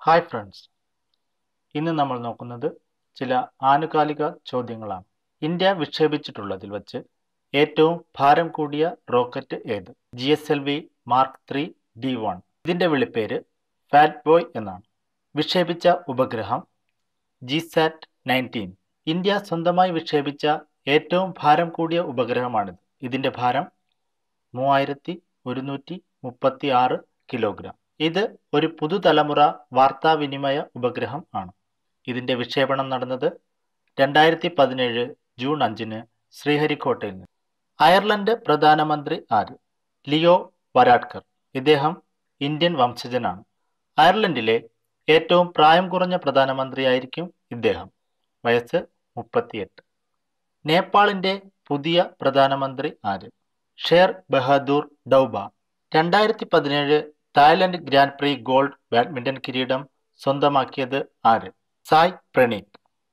Hi friends ഇന്ന് നമ്മൾ നോക്കുന്നത് ചില ആനുകാലിക ചോദ്യങ്ങളാണ് ഇന്ത്യ വിക്ഷേപിച്ചിട്ടുള്ളതിൽ വച്ച് ഏറ്റവും ഭാരം കൂടിയ റോക്കറ്റ് ഏത് G S L V mark three D one ഇതിൻ്റെ വിളിപ്പേര് ഫാറ്റ് ബോയ് എന്നാണ് വിക്ഷേപിച്ച ഉപഗ്രഹം ജി സാറ്റ് നയൻറ്റീൻ ഇന്ത്യ സ്വന്തമായി വിക്ഷേപിച്ച ഏറ്റവും ഭാരം കൂടിയ ഉപഗ്രഹമാണിത് ഇതിൻ്റെ ഭാരം മൂവായിരത്തി ഒരുന്നൂറ്റി മുപ്പത്തി ആറ് കിലോഗ്രാം ഇത് ഒരു പുതുതലമുറ വാർത്താവിനിമയ ഉപഗ്രഹം ആണ് ഇതിന്റെ വിക്ഷേപണം നടന്നത് രണ്ടായിരത്തി പതിനേഴ് ജൂൺ അഞ്ചിന് ശ്രീഹരിക്കോട്ടയിൽ നിന്ന് അയർലൻഡ് പ്രധാനമന്ത്രി ആര് ലിയോ വരാഡ്കർ ഇദ്ദേഹം ഇന്ത്യൻ വംശജനാണ് അയർലൻഡിലെ ഏറ്റവും പ്രായം കുറഞ്ഞ പ്രധാനമന്ത്രിയായിരിക്കും ഇദ്ദേഹം വയസ്സ് മുപ്പത്തിയെട്ട് നേപ്പാളിന്റെ പുതിയ പ്രധാനമന്ത്രി ആര് ഷേർ ബഹാദൂർ ഡൌബ രണ്ടായിരത്തി പതിനേഴ് Thailand grand prix gold badminton കിരീടം സ്വന്തമാക്കിയത് ആര് സായ് പ്രണീത്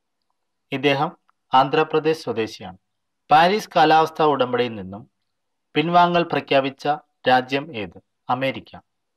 ഇദ്ദേഹം ആന്ധ്രാപ്രദേശ് സ്വദേശിയാണ് പാരീസ് കാലാവസ്ഥാ ഉടമ്പടിയിൽ നിന്നും പിൻവാങ്ങൽ പ്രഖ്യാപിച്ച രാജ്യം ഏത് അമേരിക്ക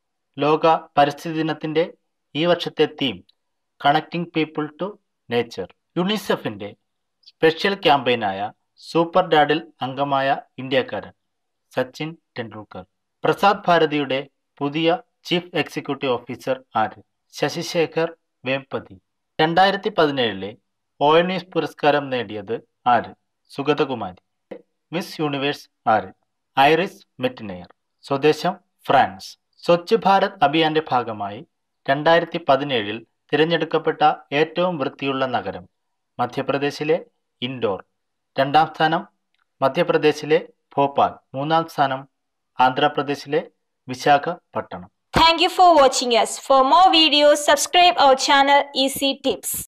ലോക പരിസ്ഥിതി ദിനത്തിന്റെ ഈ വർഷത്തെ theme connecting people to nature യുണിസെഫിന്റെ സ്പെഷ്യൽ ക്യാമ്പയിനായ സൂപ്പർ ഡാഡിൽ അംഗമായ ഇന്ത്യക്കാരൻ സച്ചിൻ ടെണ്ടുൽക്കർ പ്രസാദ് ഭാരതിയുടെ പുതിയ ചീഫ് എക്സിക്യൂട്ടീവ് ഓഫീസർ ആര് ശശിശേഖർ വേംപതി രണ്ടായിരത്തി പതിനേഴിലെ ഓയനീസ് പുരസ്കാരം നേടിയത് ആര് സുഗതകുമാരി മിസ് യൂണിവേഴ്സ് ആര് ഐറിസ് മെറ്റിനെയർ സ്വദേശം ഫ്രാൻസ് സ്വച്ഛ് ഭാരത് അഭിയാന്റെ ഭാഗമായി രണ്ടായിരത്തി പതിനേഴിൽ തിരഞ്ഞെടുക്കപ്പെട്ട ഏറ്റവും വൃത്തിയുള്ള നഗരം മധ്യപ്രദേശിലെ ഇൻഡോർ രണ്ടാം സ്ഥാനം മധ്യപ്രദേശിലെ ഭോപ്പാൽ മൂന്നാം സ്ഥാനം ആന്ധ്രാപ്രദേശിലെ Visakhapatnam Thank you for watching us. For more videos, subscribe our channel Easy Tips.